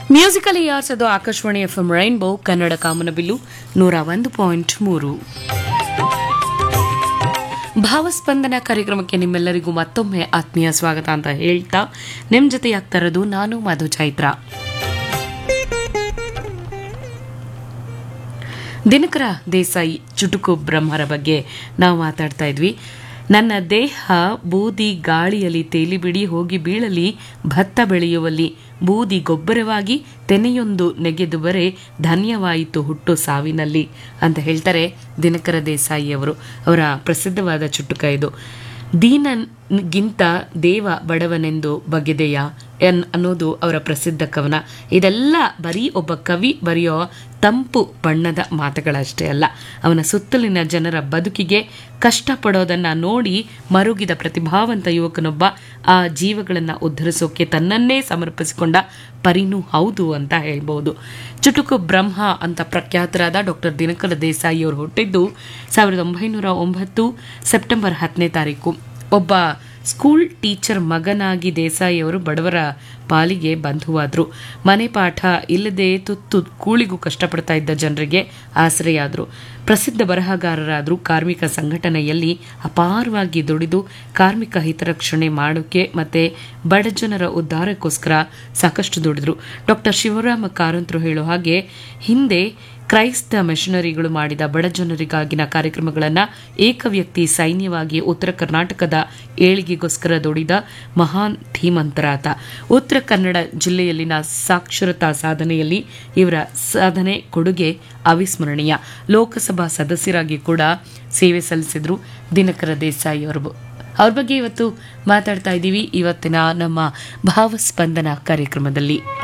musically ಯಾರ್ಸದು Akashvani F M rainbow Kannada ಕಾಮನಬಿಲ್ಲು ನೂರ ಒಂದು ಪಾಯಿಂಟ್ ಮೂರು ಭಾವಸ್ಪಂದನ ಕಾರ್ಯಕ್ರಮಕ್ಕೆ ನಿಮ್ಮೆಲ್ಲರಿಗೂ ಮತ್ತೊಮ್ಮೆ ಆತ್ಮೀಯ ಸ್ವಾಗತ ಅಂತ ಹೇಳ್ತಾ ನಿಮ್ ಜೊತೆ ಆಗ್ತಾ ಇರೋದು ನಾನು ಮಧು ಚೈತ್ರ ದಿನಕರ ದೇಸಾಯಿ ಚುಟುಕು ಬ್ರಹ್ಮರ ಬಗ್ಗೆ ನಾವು ಮಾತಾಡ್ತಾ ಇದ್ವಿ ನನ್ನ ದೇಹ ಬೂದಿ ಗಾಳಿಯಲ್ಲಿ ತೇಲಿಬಿಡಿ ಹೋಗಿ ಬೀಳಲಿ ಭತ್ತ ಬೆಳೆಯುವಲ್ಲಿ ಬೂದಿ ಗೊಬ್ಬರವಾಗಿ ತೆನೆಯೊಂದು ನೆಗೆದು ಬರೆ ಧನ್ಯವಾಯಿತು ಹುಟ್ಟು ಸಾವಿನಲ್ಲಿ ಅಂತ ಹೇಳ್ತಾರೆ ದಿನಕರ ದೇಸಾಯಿ ಅವರು ಅವರ ಪ್ರಸಿದ್ಧವಾದ ಚುಟುಕ ಇದು ದೀನನ್ಗಿಂತ ದೇವ ಬಡವನೆಂದು ಬಗೆದೆಯ ಎನ್ ಅನ್ನೋದು ಅವರ ಪ್ರಸಿದ್ಧ ಕವನ ಇದೆಲ್ಲ ಬರೀ ಒಬ್ಬ ಕವಿ ಬರೆಯೋ ತಂಪು ಬಣ್ಣದ ಮಾತುಗಳಷ್ಟೇ ಅಲ್ಲ ಅವನ ಸುತ್ತಲಿನ ಜನರ ಬದುಕಿಗೆ ಕಷ್ಟಪಡೋದನ್ನ ನೋಡಿ ಮರುಗಿದ ಪ್ರತಿಭಾವಂತ ಯುವಕನೊಬ್ಬ ಆ ಜೀವಗಳನ್ನು ಉದ್ಧರಿಸೋಕೆ ತನ್ನನ್ನೇ ಸಮರ್ಪಿಸಿಕೊಂಡ ಪರಿನೂ ಹೌದು ಅಂತ ಹೇಳ್ಬೋದು ಚುಟುಕು ಬ್ರಹ್ಮ ಅಂತ ಪ್ರಖ್ಯಾತರಾದ ಡಾಕ್ಟರ್ ದಿನಕರ ದೇಸಾಯಿ ಅವರು ಹುಟ್ಟಿದ್ದು ಸಾವಿರದ ಒಂಬೈನೂರ ಒಂಬತ್ತು ಸೆಪ್ಟೆಂಬರ್ ಹತ್ತನೇ ತಾರೀಕು ಒಬ್ಬ ಸ್ಕೂಲ್ ಟೀಚರ್ ಮಗನಾಗಿ ದೇಸಾಯಿ ಅವರು ಬಡವರ ಪಾಲಿಗೆ ಬಂಧುವಾದ್ರು ಮನೆ ಪಾಠ ಇಲ್ಲದೆ ತುತ್ತು ಕೂಳಿಗೂ ಕಷ್ಟಪಡ್ತಾ ಇದ್ದ ಜನರಿಗೆ ಆಸರೆಯಾದರು ಪ್ರಸಿದ್ಧ ಬರಹಗಾರರಾದರು ಕಾರ್ಮಿಕ ಸಂಘಟನೆಯಲ್ಲಿ ಅಪಾರವಾಗಿ ದುಡಿದು ಕಾರ್ಮಿಕ ಹಿತರಕ್ಷಣೆ ಮಾಡೋಕೆ ಮತ್ತೆ ಬಡಜನರ ಉದ್ಧಾರಕ್ಕೋಸ್ಕರ ಸಾಕಷ್ಟು ದುಡಿದ್ರು ಡಾಕ್ಟರ್ ಶಿವರಾಮ ಕಾರಂತರು ಹೇಳೋ ಹಾಗೆ ಹಿಂದೆ ಕ್ರೈಸ್ತ ಮಿಷನರಿಗಳು ಮಾಡಿದ ಬಡಜನರಿಗಾಗಿನ ಕಾರ್ಯಕ್ರಮಗಳನ್ನು ಏಕವ್ಯಕ್ತಿ ಸೈನ್ಯವಾಗಿ ಉತ್ತರ ಕರ್ನಾಟಕದ ಏಳಿಗೆಗೋಸ್ಕರ ದುಡಿದ ಮಹಾನ್ ಧೀಮಂತರಾತ ಉತ್ತರ ಕನ್ನಡ ಜಿಲ್ಲೆಯಲ್ಲಿನ ಸಾಕ್ಷರತಾ ಸಾಧನೆಯಲ್ಲಿ ಇವರ ಸಾಧನೆ ಕೊಡುಗೆ ಅವಿಸ್ಮರಣೀಯ ಲೋಕಸಭಾ ಸದಸ್ಯರಾಗಿ ಕೂಡ ಸೇವೆ ಸಲ್ಲಿಸಿದ್ರು ದಿನಕರ ದೇಸಾಯಿ ಅವರು ಅವ್ರ ಬಗ್ಗೆ ಇವತ್ತು ಮಾತಾಡ್ತಾ ಇದ್ದೀವಿ ಇವತ್ತಿನ ನಮ್ಮ ಭಾವಸ್ಪಂದನ ಕಾರ್ಯಕ್ರಮದಲ್ಲಿ